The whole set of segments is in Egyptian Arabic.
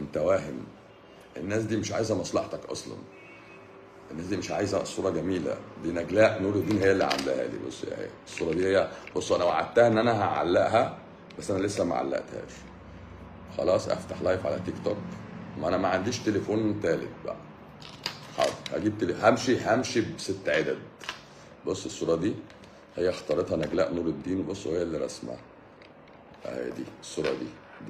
انت واهم الناس دي مش عايزه مصلحتك اصلا الناس دي مش عايزه صوره جميله دي نجلاء نور الدين هي اللي عاملاها لي بص اهي الصوره دي هي بص انا وعدتها ان انا هعلقها بس انا لسه ما علقتهاش خلاص افتح لايف على تيك توك ما انا ما عنديش تليفون تالت بقى حاضر هجيب تلي... همشي همشي بست عدد بص الصوره دي هي اختارتها نجلاء نور الدين بص وهي اللي رسمها اهي دي الصوره دي دي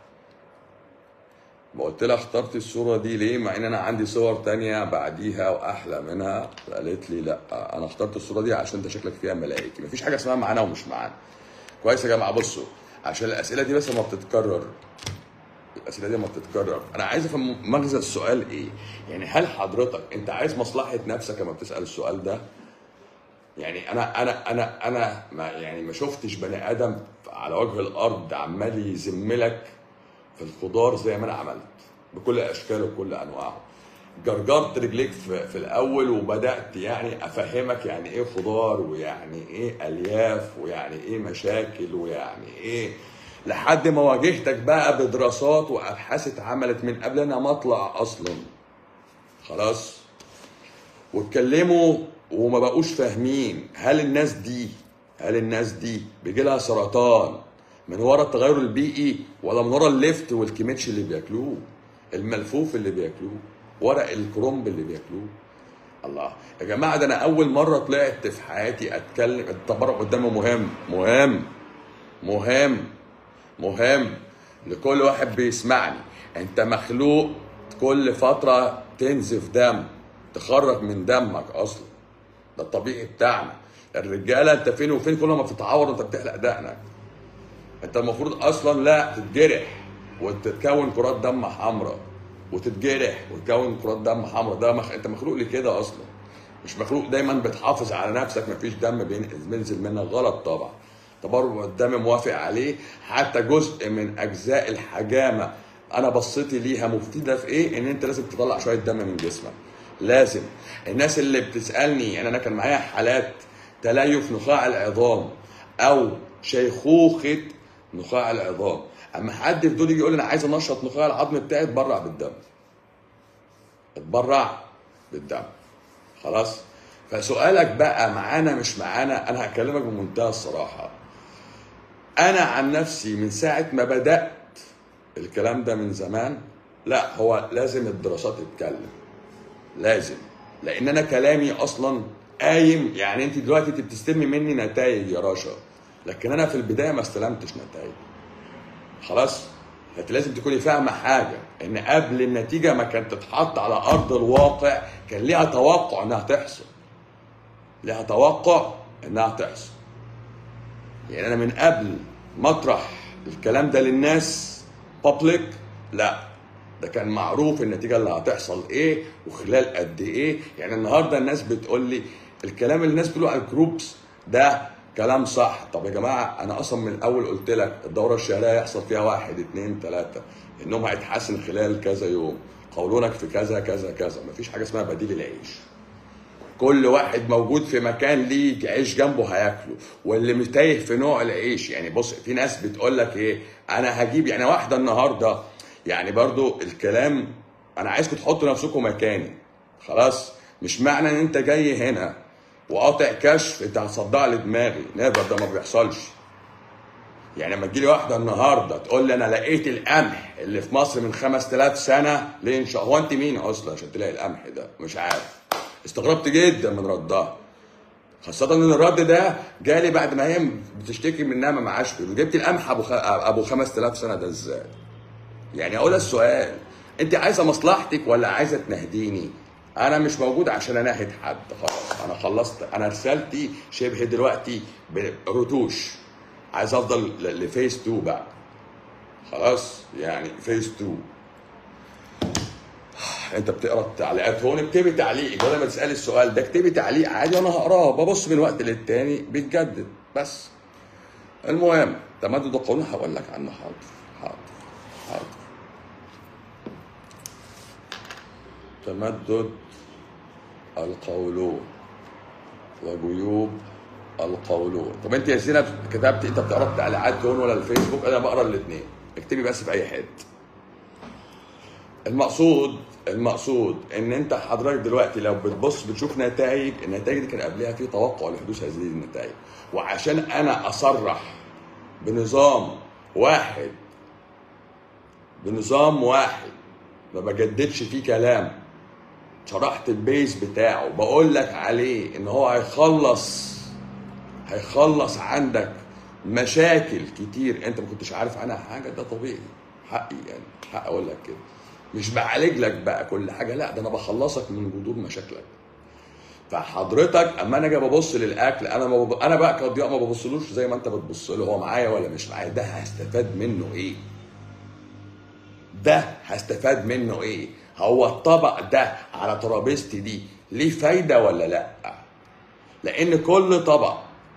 ما قلت لها اخترت الصوره دي ليه مع ان انا عندي صور تانية بعديها واحلى منها قالت لي لا انا اخترت الصوره دي عشان انت شكلك فيها ملائكي مفيش حاجه اسمها معانا ومش معانا كويس يا جماعه بصوا عشان الاسئله دي بس ما بتتكرر الاسئله دي ما بتتكرر انا عايز افهم مغزى السؤال ايه يعني هل حضرتك انت عايز مصلحه نفسك لما بتسال السؤال ده يعني انا انا انا انا ما يعني ما شفتش بني ادم على وجه الارض عمال يذملك في الخضار زي ما انا عملت بكل اشكاله وكل انواعه جرجرت رجليك في, في الاول وبدات يعني افهمك يعني ايه خضار ويعني ايه الياف ويعني ايه مشاكل ويعني ايه لحد ما واجهتك بقى بدراسات وابحاث اتعملت من قبل انا ما اطلع اصلا خلاص واتكلموا وما بقوش فاهمين هل الناس دي هل الناس دي بيجي لها سرطان من ورا التغير البيئي ولا من ورا الليفت والكيميتش اللي بياكلوه الملفوف اللي بياكلوه ورق الكرنب اللي بياكلوه الله يا جماعه ده انا اول مره طلعت في حياتي اتكلم التبرع قدامه مهم مهم مهم مهم لكل واحد بيسمعني انت مخلوق كل فتره تنزف دم تخرج من دمك اصلا ده الطبيعي بتاعنا الرجاله انت فين وفين كل ما بتتعور انت بتحلق دقنك انت المفروض اصلا لا تتجرح وتتكون كرات دم حمراء وتتجرح وتكون كرات دم حمراء ده مخ... انت مخلوق لكده اصلا مش مخلوق دايما بتحافظ على نفسك مفيش دم بينزل منك غلط طبعا تبرع الدم موافق عليه حتى جزء من اجزاء الحجامه انا بصيتي ليها مفيده في ايه ان انت لازم تطلع شويه دم من جسمك لازم الناس اللي بتسالني يعني انا كان معايا حالات تليف نخاع العظام او شيخوخه نخاع العظام اما حد في دول يجي يقول لي انا عايز انشط نخاع العظم بتاعي اتبرع بالدم اتبرع بالدم خلاص فسؤالك بقى معانا مش معانا انا هكلمك بمنتهى الصراحه انا عن نفسي من ساعه ما بدات الكلام ده من زمان لا هو لازم الدراسات تتكلم لازم لان انا كلامي اصلا قايم يعني انت دلوقتي انت بتستلمي مني نتائج يا رشا لكن انا في البدايه ما استلمتش نتائج خلاص انت لازم تكوني فاهمه حاجه ان قبل النتيجه ما كانت تتحط على ارض الواقع كان ليها توقع انها تحصل ليها توقع انها تحصل يعني انا من قبل ما اطرح الكلام ده للناس بابليك لا ده كان معروف النتيجه اللي هتحصل ايه وخلال قد ايه يعني النهارده الناس بتقول لي الكلام اللي الناس بتقوله على الجروبس ده كلام صح طب يا جماعه انا اصلا من الاول قلت لك الدوره الشهريه يحصل فيها واحد اتنين تلاته انهم هيتحسن خلال كذا يوم قولونك في كذا كذا كذا مفيش حاجه اسمها بديل العيش كل واحد موجود في مكان ليه عيش جنبه هياكله واللي متايه في نوع العيش يعني بص في ناس بتقول لك ايه انا هجيب يعني واحده النهارده يعني برضو الكلام انا عايزكم تحطوا نفسكم مكاني خلاص مش معنى ان انت جاي هنا وقاطع كشف انت هتصدع لي دماغي نيفر ده ما بيحصلش يعني لما تجيلي واحده النهارده تقول لي انا لقيت القمح اللي في مصر من 5000 سنه ليه ان شاء هو انت مين اصلا عشان تلاقي القمح ده مش عارف استغربت جدا من ردها خاصة ان الرد ده جالي بعد ما هي بتشتكي من انها ما معاش فلوس جبت القمح ابو خ... ابو 5000 سنه ده ازاي؟ يعني اقول السؤال انت عايزه مصلحتك ولا عايزه تنهديني؟ انا مش موجود عشان انهد حد خلاص انا خلصت انا رسالتي شبه دلوقتي برتوش عايز افضل ل- لفيس 2 بقى خلاص يعني فيس 2 انت بتقرا التعليقات هون اكتبي تعليق بدل ما تسالي السؤال ده اكتبي تعليق عادي وانا هقراه ببص من وقت للتاني بيتجدد بس المهم تمدد القانون هقول لك عنه حاضر حاضر حاضر تمدد القولون وجيوب القولون طب انت يا زينب كتبت انت بتقرا التعليقات هون ولا الفيسبوك انا بقرا الاثنين اكتبي بس في اي حته المقصود المقصود ان انت حضرتك دلوقتي لو بتبص بتشوف نتائج النتائج دي كان قبلها في توقع لحدوث هذه النتائج وعشان انا اصرح بنظام واحد بنظام واحد ما بجددش فيه كلام شرحت البيز بتاعه بقول لك عليه ان هو هيخلص هيخلص عندك مشاكل كتير انت ما كنتش عارف عنها حاجه ده طبيعي حقي يعني حق اقول لك كده مش بعالج لك بقى كل حاجه لا ده انا بخلصك من جذور مشاكلك فحضرتك اما انا اجي ببص للاكل انا ما بب... انا بقى كضياء ما ببصلوش زي ما انت بتبص له هو معايا ولا مش معايا ده هستفاد منه ايه ده هستفاد منه ايه هو الطبق ده على ترابيزتي دي ليه فايده ولا لا لان كل طبق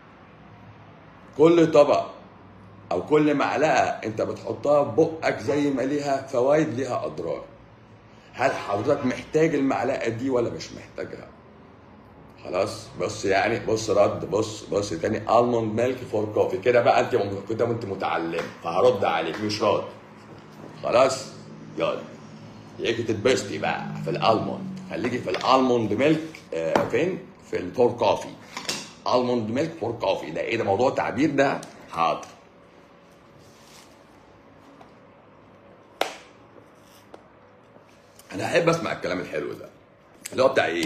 كل طبق او كل معلقه انت بتحطها في بقك زي ما ليها فوائد ليها اضرار هل حضرتك محتاج المعلقه دي ولا مش محتاجها خلاص بص يعني بص رد بص بص تاني الموند ميلك فور كوفي كده بقى انت كده انت متعلم فهرد عليك مش رد خلاص يلا يجي تتبسطي بقى في الالموند خليكي في الالموند ميلك آه فين في الفور كوفي الموند ميلك فور كوفي ده ايه ده موضوع تعبير ده حاضر انا احب اسمع الكلام الحلو ده اللي هو بتاع ايه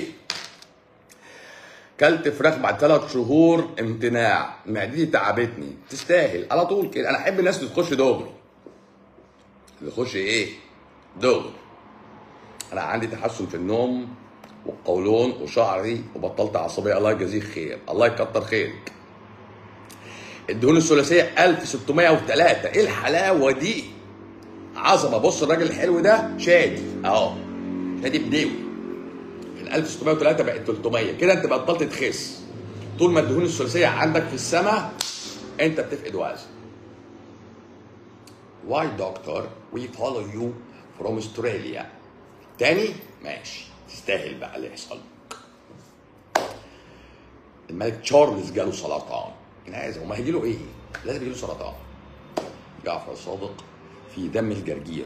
كلت فراخ بعد ثلاث شهور امتناع معدتي تعبتني تستاهل على طول كده انا احب الناس اللي تخش دغري اللي تخش ايه دغري انا عندي تحسن في النوم والقولون وشعري وبطلت عصبيه الله يجازيك خير الله يكتر خيرك الدهون الثلاثيه 1603 ايه الحلاوه دي عظمه بص الراجل الحلو ده شادي اهو شادي بديوي من 1603 بقت 300 كده انت بطلت تخس طول ما الدهون الثلاثيه عندك في السماء انت بتفقد وزن Why doctor we follow you from Australia تاني ماشي تستاهل بقى اللي يحصل لك الملك تشارلز جاله سرطان لازم وما هيجي له ايه؟ لازم يجي له سرطان جعفر الصادق في دم الجرجير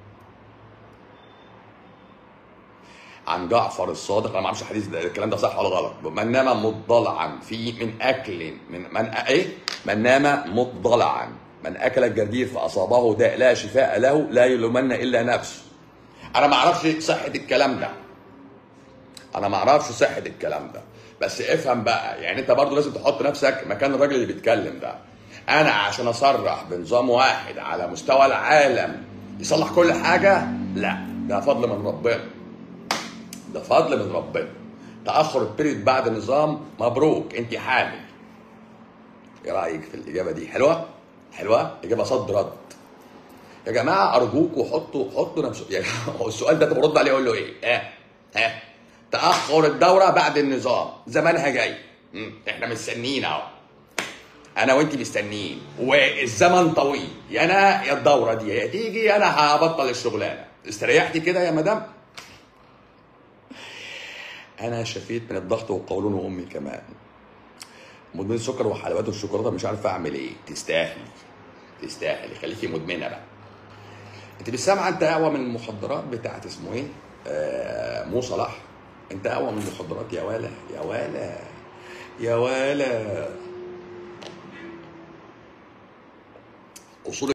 عن جعفر الصادق انا ما اعرفش الحديث ده الكلام ده صح ولا غلط من نام مضلعا في من اكل من من ايه من نام مضلعا من اكل الجرجير فاصابه داء لا شفاء له لا يلومن الا نفسه انا ما اعرفش صحه الكلام ده انا ما اعرفش صحه الكلام ده بس افهم بقى يعني انت برضو لازم تحط نفسك مكان الراجل اللي بيتكلم ده انا عشان اصرح بنظام واحد على مستوى العالم يصلح كل حاجه لا ده فضل من ربنا ده فضل من ربنا تاخر البريد بعد النظام مبروك انت حامل ايه رايك في الاجابه دي حلوه حلوه اجابه صد رد يا جماعه ارجوكوا حطوا حطوا نفسه يعني هو السؤال ده طب برد عليه اقول له ايه ها ها تاخر الدوره بعد النظام زمانها جاي مم. احنا مستنيين اهو انا وانت مستنيين والزمن طويل يا انا يا الدوره دي يا تيجي يا انا هبطل الشغلانه استريحتي كده يا مدام انا شفيت من الضغط والقولون وامي كمان مدمن سكر وحلويات والشوكولاته مش عارف اعمل ايه تستاهلي تستاهلي خليكي مدمنه بقى انت مش سامعه انت اقوى من المخدرات بتاعت اسمه ايه آه مو صلاح انت اقوى من المخدرات يا ولا يا ولا يا ولا اصول